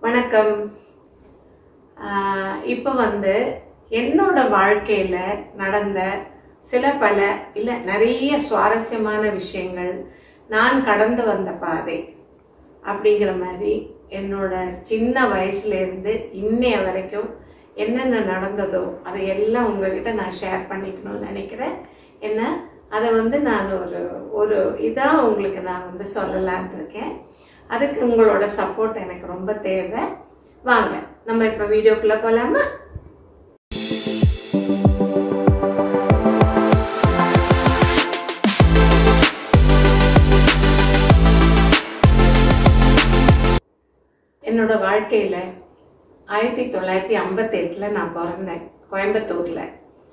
வணக்கம் இப்போ வந்து என்னோட வாழ்க்கையில் நடந்த சில பல இல்லை நிறைய சுவாரஸ்யமான விஷயங்கள் நான் கடந்து வந்த பாதை அப்படிங்கிற மாதிரி என்னோட சின்ன வயசுலேருந்து இன்னைய வரைக்கும் என்னென்ன நடந்ததோ அதை எல்லாம் உங்ககிட்ட நான் ஷேர் பண்ணிக்கணும்னு நினைக்கிறேன் என்ன அதை வந்து நான் ஒரு ஒரு இதாக உங்களுக்கு நான் வந்து சொல்லலான் இருக்கேன் அதுக்கு உங்களோட சப்போர்ட் எனக்கு ரொம்ப தேவை வாங்க நம்ம இப்போ வீடியோக்குள்ளே போகலாமா என்னோட வாழ்க்கையில் ஆயிரத்தி தொள்ளாயிரத்தி ஐம்பத்தெட்டில் நான் பிறந்தேன் கோயம்புத்தூரில்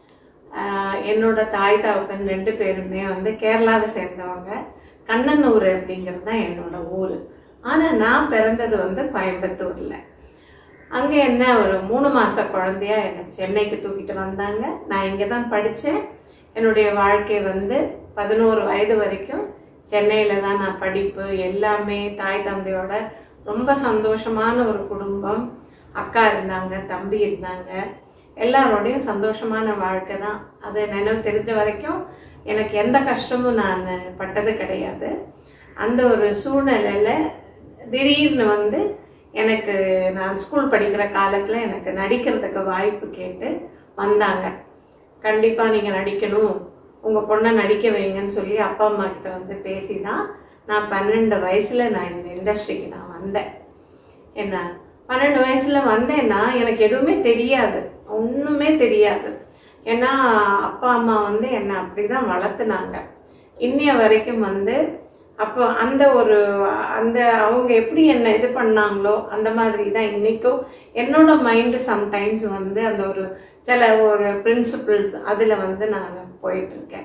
என்னோட தாய் தகப்பன் ரெண்டு பேருமே வந்து கேரளாவை சேர்ந்தவங்க கண்ணனூர் அப்படிங்கிறது தான் என்னோட ஊர் ஆனால் நான் பிறந்தது வந்து கோயம்புத்தூரில் அங்கே என்ன ஒரு மூணு மாத குழந்தையா என்னை சென்னைக்கு தூக்கிட்டு வந்தாங்க நான் இங்கே தான் படித்தேன் என்னுடைய வாழ்க்கை வந்து பதினோரு வயது வரைக்கும் சென்னையில் தான் நான் படிப்பு எல்லாமே தாய் தந்தையோட ரொம்ப சந்தோஷமான ஒரு குடும்பம் அக்கா இருந்தாங்க தம்பி இருந்தாங்க எல்லாரோடையும் சந்தோஷமான வாழ்க்கை தான் அது நினைவு தெரிஞ்ச வரைக்கும் எனக்கு எந்த கஷ்டமும் நான் பட்டது கிடையாது அந்த ஒரு சூழ்நிலையில் திடீர்னு வந்து எனக்கு நான் ஸ்கூல் படிக்கிற காலத்தில் எனக்கு நடிக்கிறதுக்கு வாய்ப்பு கேட்டு வந்தாங்க கண்டிப்பாக நீங்கள் நடிக்கணும் உங்கள் பொண்ணை நடிக்க வைங்கன்னு சொல்லி அப்பா அம்மா கிட்ட வந்து பேசி தான் நான் பன்னெண்டு வயசில் நான் இந்த இண்டஸ்ட்ரிக்கு நான் வந்தேன் என்ன பன்னெண்டு வயசில் வந்தேன்னா எனக்கு எதுவுமே தெரியாது ஒன்றுமே தெரியாது ஏன்னா அப்பா அம்மா வந்து என்னை அப்படி தான் வளர்த்துனாங்க இன்னைய வரைக்கும் வந்து அப்போ அந்த ஒரு அந்த அவங்க எப்படி என்னை இது பண்ணாங்களோ அந்த மாதிரி தான் இன்றைக்கும் என்னோட மைண்டு சம்டைம்ஸ் வந்து அந்த ஒரு சில ஒரு பிரின்சிபிள்ஸ் அதில் வந்து நான் போயிட்டுருக்கேன்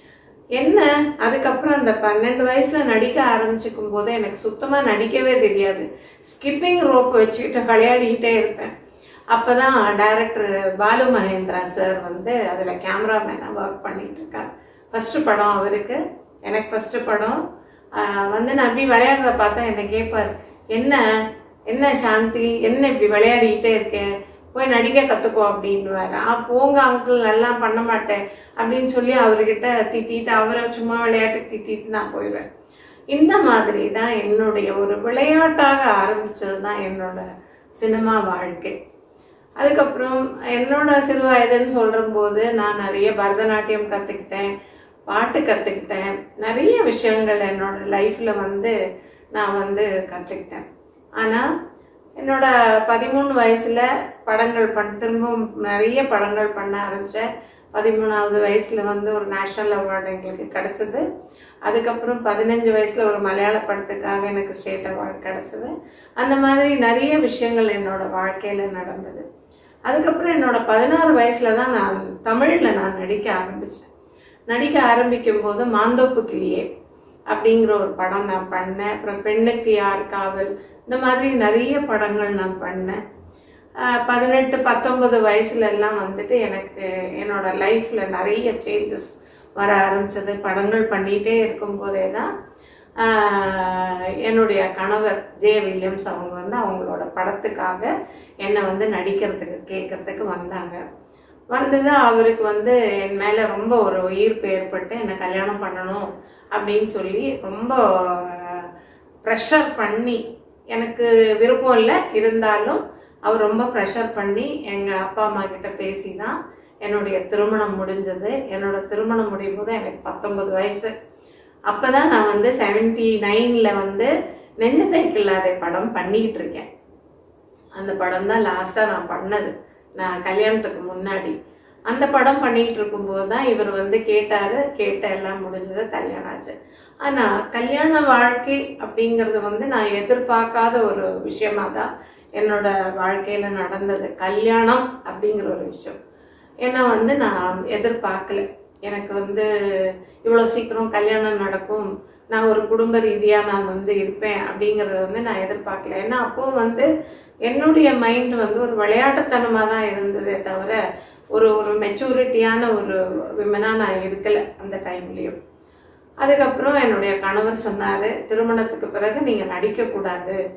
என்ன அதுக்கப்புறம் அந்த பன்னெண்டு வயசில் நடிக்க ஆரம்பிச்சுக்கும் போது எனக்கு சுத்தமாக நடிக்கவே தெரியாது ஸ்கிப்பிங் ரோப் வச்சுக்கிட்டு விளையாடிக்கிட்டே இருப்பேன் அப்போ தான் டைரக்டர் பாலு மகேந்திரா சார் வந்து அதில் கேமராமேனாக ஒர்க் பண்ணிகிட்டு இருக்கார் ஃபஸ்ட்டு படம் அவருக்கு எனக்கு ஃபஸ்ட்டு படம் வந்து நான் அப்படி விளையாடுறத பார்த்தா என்னை கேட்பார் என்ன என்ன சாந்தி என்ன இப்படி விளையாடிக்கிட்டே இருக்கேன் போய் நடிக்க கற்றுக்கோ அப்படின்னுவார் ஆ போங்க அங்கிள் எல்லாம் பண்ண மாட்டேன் அப்படின்னு சொல்லி அவர்கிட்ட திட்டிட்டு அவரை சும்மா விளையாட்டுக்கு திட்டிட்டு நான் போயிடுவேன் இந்த மாதிரி தான் என்னுடைய ஒரு விளையாட்டாக ஆரம்பித்தது தான் என்னோட சினிமா வாழ்க்கை அதுக்கப்புறம் என்னோட சிறு வயதுன்னு சொல்கிற போது நான் நிறைய பரதநாட்டியம் கற்றுக்கிட்டேன் பாட்டு கற்றுக்கிட்டேன் நிறைய விஷயங்கள் என்னோட லைஃப்பில் வந்து நான் வந்து கற்றுக்கிட்டேன் ஆனால் என்னோட பதிமூணு வயசில் படங்கள் பண் திரும்பவும் நிறைய படங்கள் பண்ண ஆரம்பித்தேன் பதிமூணாவது வயசில் வந்து ஒரு நேஷ்னல் அவார்டு எங்களுக்கு கிடச்சிது அதுக்கப்புறம் பதினஞ்சு வயசில் ஒரு மலையாள படத்துக்காக எனக்கு ஸ்டேட் அவார்டு கிடச்சிது அந்த மாதிரி நிறைய விஷயங்கள் என்னோட வாழ்க்கையில் நடந்தது அதுக்கப்புறம் என்னோட பதினாறு வயசில் தான் நான் தமிழில் நான் நடிக்க ஆரம்பித்தேன் நடிக்க ஆரம்பிக்கும் போது மாந்தோப்பு கிளியே அப்படிங்கிற ஒரு படம் நான் பண்ணேன் அப்புறம் பெண்ணுக்கு யார் காவல் இந்த மாதிரி நிறைய படங்கள் நான் பண்ணேன் பதினெட்டு பத்தொன்பது வயசுல எல்லாம் வந்துட்டு எனக்கு என்னோட லைஃப்பில் நிறைய சேஞ்சஸ் வர ஆரம்பிச்சது படங்கள் பண்ணிகிட்டே இருக்கும்போதே தான் என்னுடைய கணவர் ஜே வில்லியம்ஸ் அவங்க வந்து அவங்களோட படத்துக்காக என்னை வந்து நடிக்கிறதுக்கு கேட்கறதுக்கு வந்தாங்க வந்தது அவருக்கு வந்து என் மேலே ரொம்ப ஒரு ஈர்ப்பு ஏற்பட்டு என்னை கல்யாணம் பண்ணணும் அப்படின்னு சொல்லி ரொம்ப ப்ரெஷர் பண்ணி எனக்கு விருப்பம் இல்லை இருந்தாலும் அவர் ரொம்ப ப்ரெஷர் பண்ணி எங்கள் அப்பா அம்மா கிட்ட பேசி தான் என்னுடைய திருமணம் முடிஞ்சது என்னோட திருமணம் முடியும் போது எனக்கு பத்தொன்பது வயசு அப்போ தான் நான் வந்து செவன்டி நைனில் வந்து நெஞ்சத்தைக்கில்லாத படம் பண்ணிக்கிட்டு இருக்கேன் அந்த படம் தான் லாஸ்ட்டாக நான் பண்ணது நான் கல்யாணத்துக்கு முன்னாடி அந்த படம் பண்ணிகிட்டு இருக்கும்போது தான் இவர் வந்து கேட்டார் கேட்ட எல்லாம் முடிஞ்சது கல்யாணம் ஆச்சு ஆனால் கல்யாண வாழ்க்கை அப்படிங்கிறது வந்து நான் எதிர்பார்க்காத ஒரு விஷயமா தான் என்னோட வாழ்க்கையில் நடந்தது கல்யாணம் அப்படிங்கிற ஒரு விஷயம் ஏன்னா வந்து நான் எதிர்பார்க்கல எனக்கு வந்து இவ்வளோ சீக்கிரம் கல்யாணம் நடக்கும் நான் ஒரு குடும்ப ரீதியாக நான் வந்து இருப்பேன் அப்படிங்கிறத வந்து நான் எதிர்பார்க்கல ஏன்னா அப்போது வந்து என்னுடைய மைண்ட் வந்து ஒரு விளையாட்டுத்தனமாக தான் இருந்ததே தவிர ஒரு ஒரு மெச்சூரிட்டியான ஒரு விமனாக நான் இருக்கலை அந்த டைம்லேயும் அதுக்கப்புறம் என்னுடைய கணவர் சொன்னார் திருமணத்துக்கு பிறகு நீங்கள் நடிக்கக்கூடாது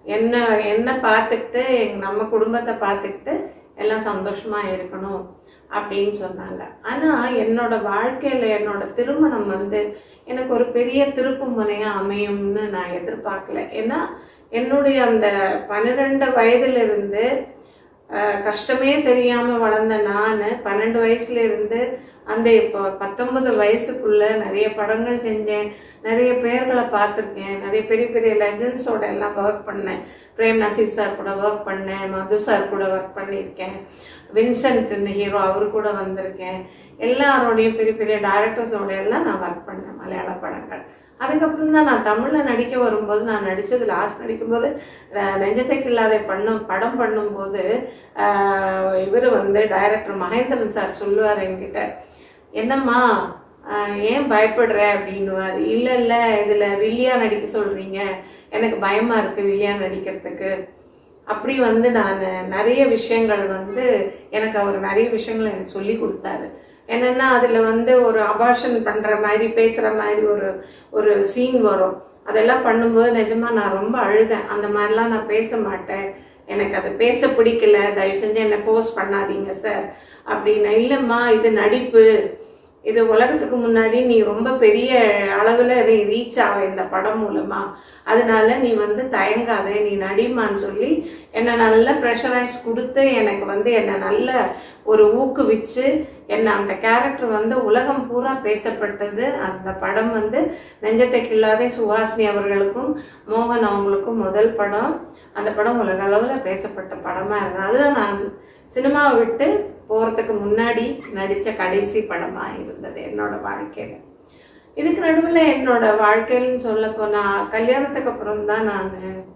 என்ன என்ன பார்த்துக்கிட்டு எங்க நம்ம குடும்பத்தை பார்த்துக்கிட்டு எல்லாம் சந்தோஷமா இருக்கணும் அப்படின்னு சொன்னாங்க ஆனா என்னோட வாழ்க்கையில என்னோட திருமணம் வந்து எனக்கு ஒரு பெரிய திருப்பு முனையா அமையும்னு நான் எதிர்பார்க்கல ஏன்னா என்னுடைய அந்த பன்னிரெண்டு வயதுல இருந்து அஹ், கஷ்டமே தெரியாம வளர்ந்த நான் பன்னெண்டு வயசுல இருந்து அந்த இப்போ பத்தொன்பது வயசுக்குள்ள நிறைய படங்கள் செஞ்சேன் நிறைய பேர்களை பார்த்துருக்கேன் நிறைய பெரிய பெரிய லெஜண்ட்ஸோட எல்லாம் ஒர்க் பண்ணேன் பிரேம் நசீர் சார் கூட ஒர்க் பண்ணேன் மது சார் கூட ஒர்க் பண்ணியிருக்கேன் வின்சென்ட் இந்த ஹீரோ அவர் கூட வந்திருக்கேன் எல்லாரோடையும் பெரிய பெரிய டைரக்டர்ஸோட எல்லாம் நான் ஒர்க் பண்ணேன் மலையாள படங்கள் அதுக்கப்புறம் தான் நான் தமிழில் நடிக்க வரும்போது நான் நடித்தது லாஸ்ட் நடிக்கும்போது அஹ், நெஞ்சத்தைக்கு இல்லாத பண்ணும் படம் பண்ணும்போது இவர் வந்து டைரக்டர் மகேந்திரன் சார் சொல்லுவார் என்கிட்ட என்னம்மா ஆஹ் ஏன் பயப்படுற அப்படின்னுவார் இல்லை இல்லை இதில் வில்லியா நடிக்க சொல்கிறீங்க எனக்கு பயமாக இருக்குது வில்லியா நடிக்கிறதுக்கு அப்படி வந்து நான் நிறைய விஷயங்கள் வந்து எனக்கு அவர் நிறைய விஷயங்கள் எனக்கு சொல்லி கொடுத்தாரு என்னென்னா அதில் வந்து ஒரு அபார்ஷன் பண்ணுற மாதிரி பேசுகிற மாதிரி ஒரு ஒரு சீன் வரும் அதெல்லாம் பண்ணும்போது நிஜமா நான் ரொம்ப அழுதேன் அந்த மாதிரிலாம் நான் பேச மாட்டேன் எனக்கு அது பேச பிடிக்கல தயவு செஞ்சு என்னை ஃபோர்ஸ் பண்ணாதீங்க சார் அப்படின்னா இல்லைம்மா இது நடிப்பு இது உலகத்துக்கு முன்னாடி நீ ரொம்ப பெரிய அளவில் ரீச் ஆக இந்த படம் மூலமா அதனால நீ வந்து தயங்காத நீ நடிமான்னு சொல்லி என்னை நல்ல ப்ரெஷரைஸ் கொடுத்து எனக்கு வந்து என்னை நல்ல ஒரு ஊக்குவிச்சு என்னை அந்த கேரக்டர் வந்து உலகம் பூரா பேசப்பட்டது அந்த படம் வந்து நெஞ்சத்தை கில்லாதே சுஹாசினி அவர்களுக்கும் மோகன் அவங்களுக்கும் முதல் படம் அந்த படம் உலக அளவில் பேசப்பட்ட படமாக இருந்தது அதுதான் நான் சினிமாவை விட்டு போகிறதுக்கு முன்னாடி நடித்த கடைசி படமாக இருந்தது என்னோட வாழ்க்கையில் இதுக்கு நடுவில் என்னோட வாழ்க்கையில்னு சொல்ல போனால் கல்யாணத்துக்கு அப்புறம் தான் நான்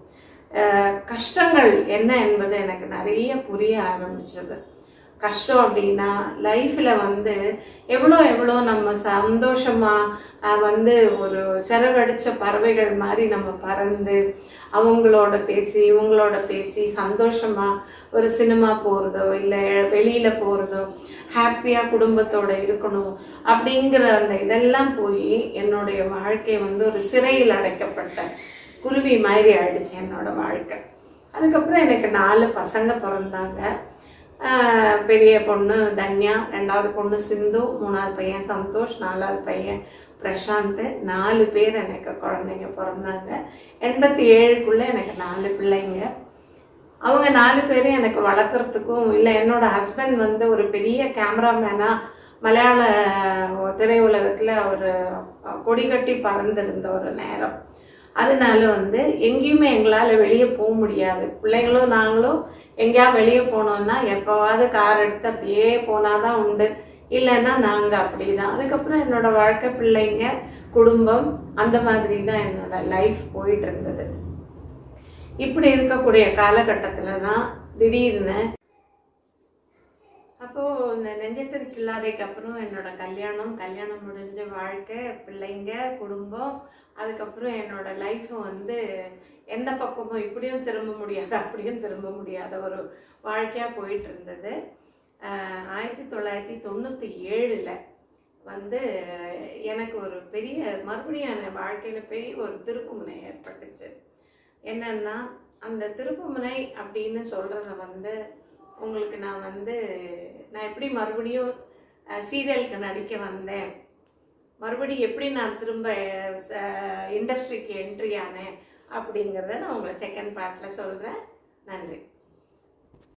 கஷ்டங்கள் என்ன என்பது எனக்கு நிறைய புரிய ஆரம்பிச்சது கஷ்டம் அப்படின்னா லைஃப்பில் வந்து எவ்வளோ எவ்வளோ நம்ம சந்தோஷமாக வந்து ஒரு சிறகடிச்ச பறவைகள் மாதிரி நம்ம பறந்து அவங்களோட பேசி இவங்களோட பேசி சந்தோஷமாக ஒரு சினிமா போகிறதோ இல்லை வெளியில் போகிறதோ ஹாப்பியாக குடும்பத்தோட இருக்கணும் அப்படிங்கிற அந்த இதெல்லாம் போய் என்னுடைய வாழ்க்கை வந்து ஒரு சிறையில் அடைக்கப்பட்ட குருவி மாதிரி ஆயிடுச்சு என்னோட வாழ்க்கை அதுக்கப்புறம் எனக்கு நாலு பசங்க பிறந்தாங்க ஆஹ் பெரிய பொண்ணு தன்யா ரெண்டாவது பொண்ணு சிந்து மூணாவது பையன் சந்தோஷ் நாலாவது பையன் பிரசாந்த் நாலு பேர் எனக்கு குழந்தைங்க பிறந்தாங்க எண்பத்தி ஏழுக்குள்ளே எனக்கு நாலு பிள்ளைங்க அவங்க நாலு பேரும் எனக்கு வளர்க்குறதுக்கும் இல்லை என்னோட ஹஸ்பண்ட் வந்து ஒரு பெரிய கேமராமேனாக மலையாள திரையுலகத்தில் அவர் கொடி கட்டி பறந்திருந்த ஒரு நேரம் அதனால வந்து எங்கேயுமே எங்களால் வெளியே போக முடியாது பிள்ளைங்களும் நாங்களும் எங்கேயா வெளியே போனோம்னா எப்போவாவது கார் எடுத்து அப்படியே போனால் தான் உண்டு இல்லைன்னா நாங்கள் அப்படி தான் அதுக்கப்புறம் என்னோட வாழ்க்கை பிள்ளைங்க குடும்பம் அந்த மாதிரி தான் என்னோட லைஃப் போயிட்டு இருந்தது இப்படி இருக்கக்கூடிய காலகட்டத்தில் தான் திடீர்னு அப்போது இந்த நெஞ்சத்திற்கு இல்லாதைக்கு அப்புறம் என்னோட கல்யாணம் கல்யாணம் முடிஞ்ச வாழ்க்கை பிள்ளைங்க குடும்பம் அதுக்கப்புறம் என்னோட லைஃப்பும் வந்து எந்த பக்கமும் இப்படியும் திரும்ப முடியாது அப்படியும் திரும்ப முடியாத ஒரு வாழ்க்கையாக போயிட்டு இருந்தது ஆஹ் ஆயிரத்தி தொள்ளாயிரத்தி தொண்ணூற்றி ஏழில் வந்து எனக்கு ஒரு பெரிய மறுபடியும் என் வாழ்க்கையில் பெரிய ஒரு திருப்புமுனை ஏற்பட்டுச்சு என்னன்னா அந்த திருப்புமுனை அப்படின்னு சொல்கிறத வந்து உங்களுக்கு நான் வந்து நான் எப்படி மறுபடியும் சீரியலுக்கு நடிக்க வந்தேன் மறுபடியும் எப்படி நான் திரும்ப இண்டஸ்ட்ரிக்கு என்ட்ரி ஆனேன் அப்படிங்கிறத நான் உங்களை செகண்ட் பார்ட்டில் சொல்கிறேன் நன்றி